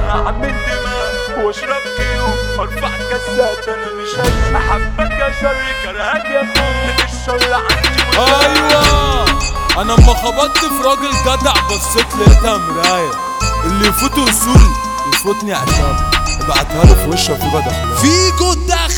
اعمل دماغ واشرب كيو ارفع كاسات انا مش هش احبك يا شر كرهك يا اخويا الشر عندي متاح. ايوه انا اما خبطت في راجل جدع بصيت لقيتها مرايه اللي يفوته اصول يفوتني عشان ابعتها له في وشه في بدخل فيجو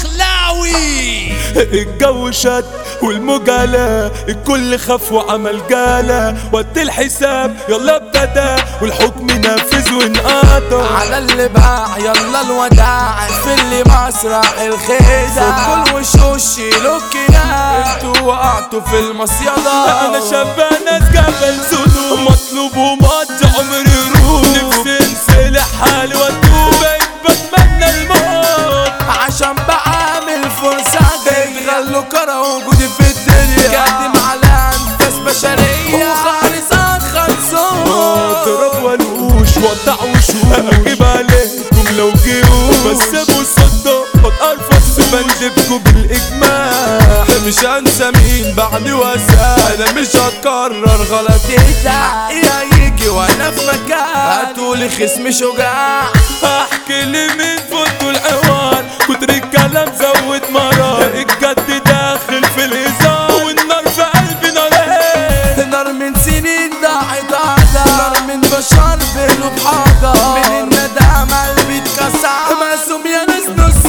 الدخلاوي الجو شد والمجالة الكل خاف وعمل جالة وقت الحساب يلا ابتدى والحكم نافذ وانقطع على اللي باع يلا الوداع في اللي مسرح الخدع كل وشوش لوكينا انتوا وقعتوا في المصيدة انا شاب ناس جبل سدود مطلوب ومقضي عمري روح نفسي انسلح حالي واتوب بقيت بتمنى الموت عشان بعمل فرصة تخلوا كرة وجودي في الدنيا قدم على انفاس بشرية وخالصات خلصون اضرب ونوش وقطع وشوش اجيب عليكم لو جيوش بس ابو صدق بتقرفص بندبكوا بالاجماع مش هنسى مين بعد وسائل انا مش هتكرر غلطي حقي هيجي وانا في مكان هاتولي خصم شجاع احكي لي مين فوتوا الحوار كتر الكلام زود مرار الجد داخل في الهزار والنار في قلبي نار نار من سنين ضاعت عدا نار من بشر بقلوب حجر من الندم قلبي اتكسر مقسوم يا ناس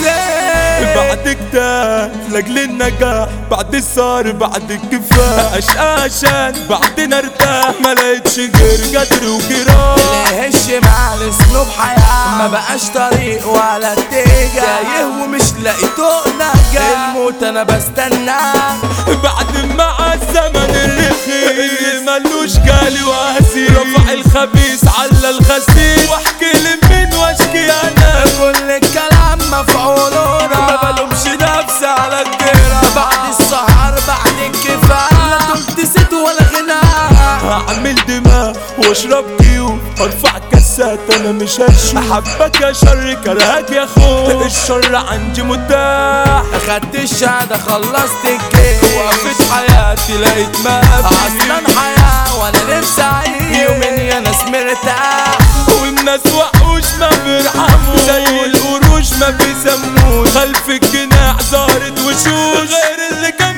نصين بعد كده لاجل النجاح بعد الصار بعد الكفاح اشقى عشان بعدين ارتاح ما لقيتش غير جدر وجراح ليهش مع الاسلوب حياة ما بقاش طريق ولا اتجاه تايه ومش لاقي طوق نجاة الموت انا بستناه بعد ما الزمن الرخيص اللي ملوش جالي واسير رفع الخبيث على الغسيل واحكي لمين واشكي انا كل الكلام مفعول ما بلومش نفسي على الجيرة بعد السهر بعد الكفاية لا تلت ست ولا غناء هعمل دماغ واشرب كيو ارفع كاسات انا مش هشوف احبك يا شر كرهك يا خو الشر عندي متاح اخدت الشهادة خلصت الجيش وقفت حياتي لقيت ما اصلا حياة وانا نفسي اعيش يومين يا ناس مرتاح والناس وحوش ما بيرحموا زي القروش ما بيسموش خلف الجناح ظهرت وشوش غير اللي كان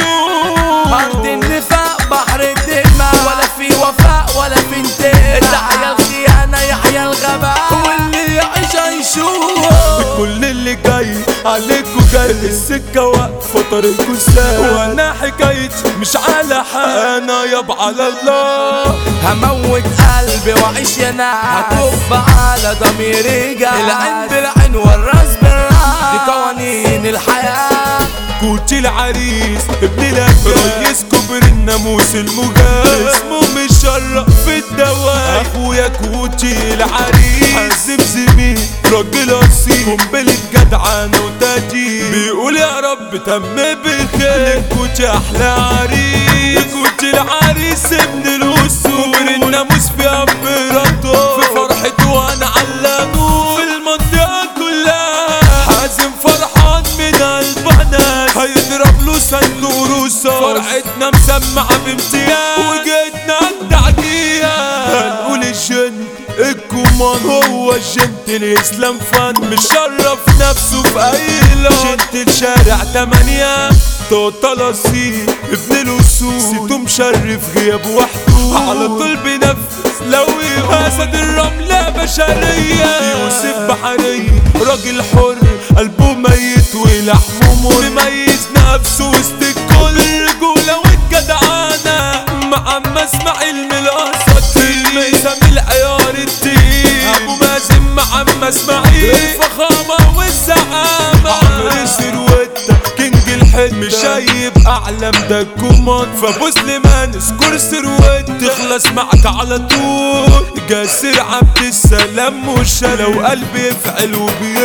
مكشوف ارض النفاق بحر الدماء ولا في وفاء ولا في انتقام تحيا الخيانة يحيا الغباء واللي يعيش هيشوف كل اللي جاي عليكوا جاي السكة واقفة طريقكوا ساي وانا حكايتي مش على حق انا ياب على الله هموت قلبي واعيش يا ناس هطب على ضميري جاي العين بالعين والراس بالراس دي قوانين الحياة كوتشي العريس ابن الأجيال ريس كبر الناموس المجال اسمه مشرف في الدواء اخويا كوتشي العريس حازم زميل راجل اصيل قنبلة جدعانة وتاجيل بيقول يا رب تم بخير كوتشي احلى عريس كوتشي العريس ابن الاصول كبر الناموس في امبراطور في فرحته وانا علانوه في المنطقة كلها حازم فرحان من قلبنا هيضرب له صندوق رصاص فرحتنا مسمعة بامتياز وجيتنا التعجية هنقول الجن الكومان هو الجنت الاسلام فن مشرف نفسه في اي لون جنت الشارع تمانية توتال اصيل ابن الاصول سيتو مشرف غياب وحده على طول بينفذ لو اسد الرملة بشرية يوسف بحرية راجل حر قلبه ميت ولحمه مر مميز نفسه وسط الكل الرجولة والجدعانة مع اما اسماعيل من القصة ميزة من العيار التقيل ابو مازن مع اما اسماعيل الفخامة والزعامة عمرو سروتة كينج الحلم شايب اعلم ده الكومان فابوس لمن سكور سروت تخلص معك على طول جاسر عبد السلام مش لو قلبي يفعل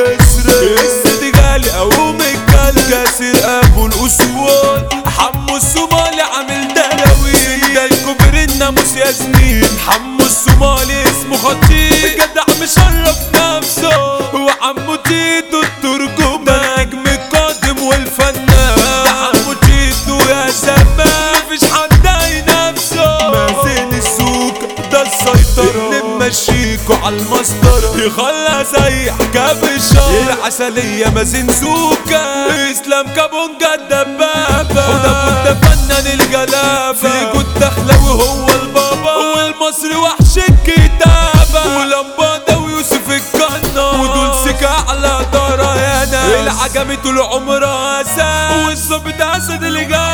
وبيسرق السيد غالي او مكال جاسر ابو الاصول حمو الصومالي عامل دراوي ده الكبر الناموس يا زميل حمو الصومالي اسمه خطير جدع مشرف نفسه وعمو تيتو الترجمان ده النجم القادم والفنان ده عمو تيتو يا زمان مفيش حد هينافسه مازن السوق ده السيطرة ابن يمشيكوا على المسطرة يخلى زي حكام الشهر العسلية مازن سوكا اسلام كابونجا الدبابة وده كنت فنان الجلابة فيكو الدخلة وهو البابا والمصري وحش الكتابة ولمبادة ويوسف الجنة ودول سكة على درايانا العجمي طول عمرها اسد والظابط اسد اللي جاي